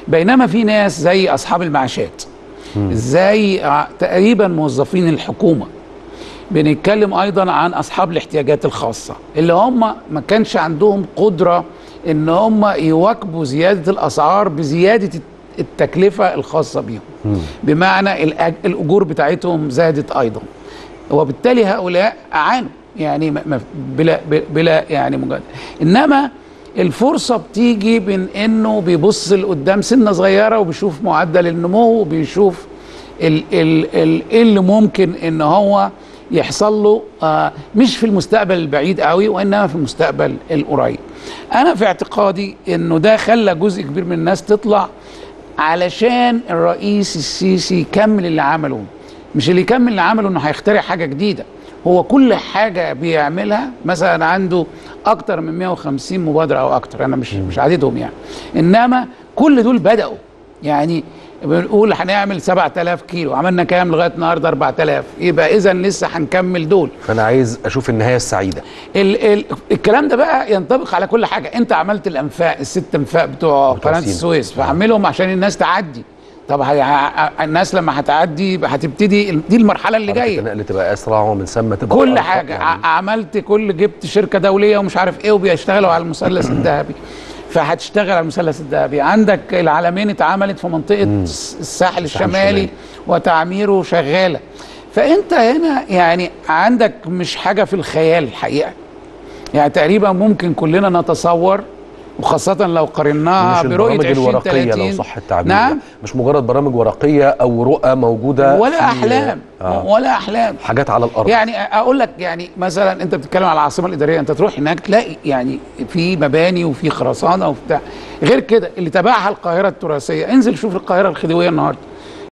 بينما في ناس زي اصحاب المعاشات زي ع- تقريبا موظفين الحكومه بنتكلم ايضا عن اصحاب الاحتياجات الخاصه اللي هم ما كانش عندهم قدره ان هم يواكبوا زياده الاسعار بزياده التكلفه الخاصه بيهم بمعنى الأج- الاجور بتاعتهم زادت ايضا وبالتالي هؤلاء اعانوا يعني ما- ما- بلا بلا يعني مجرد انما الفرصه بتيجي من انه بيبص لقدام سنه صغيره وبيشوف معدل النمو وبيشوف ال ال ال إيه اللي ممكن ان هو يحصل له آه مش في المستقبل البعيد قوي وانما في المستقبل القريب انا في اعتقادي انه ده خلى جزء كبير من الناس تطلع علشان الرئيس السيسي يكمل اللي عمله مش اللي يكمل اللي عمله انه هيخترع حاجه جديده هو كل حاجه بيعملها مثلا عنده اكتر من 150 مبادره او اكتر انا مش مش عددهم يعني انما كل دول بداوا يعني بنقول هنعمل 7000 كيلو عملنا كام لغايه النهارده 4000 يبقى اذا لسه هنكمل دول فانا عايز اشوف النهايه السعيده ال ال الكلام ده بقى ينطبق على كل حاجه انت عملت الانفاق الست انفاق بتوع بتوع قناه سينا. السويس فاعملهم عشان الناس تعدي طب هي ه- الناس لما هتعدي يبقى هتبتدي دي المرحله اللي حركة جايه النقل تبقى اسرع ومن ثم تبقى كل أرخص حاجه يعني. ع- عملت كل جبت شركه دوليه ومش عارف ايه وبيشتغلوا على المثلث الذهبي فهتشتغل على المثلث الذهبي عندك العالمين اتعملت في منطقه الس- الساحل الشمالي الشمالي. وتعميره شغاله فانت هنا يعني عندك مش حاجه في الخيال الحقيقه يعني تقريبا ممكن كلنا نتصور وخاصة لو قارناها مش برؤية البرامج 20 الورقيه 30 لو صح التعبير نعم مش مجرد برامج ورقيه او رؤى موجوده ولا في- أحلام آه. ولا أحلام حاجات على الارض يعني اقول لك يعني مثلا انت بتتكلم على العاصمه الاداريه انت تروح هناك تلاقي يعني في مباني وفي خرسانه وبتاع غير كده اللي تبعها القاهره التراثيه انزل شوف القاهره الخديويه النهارده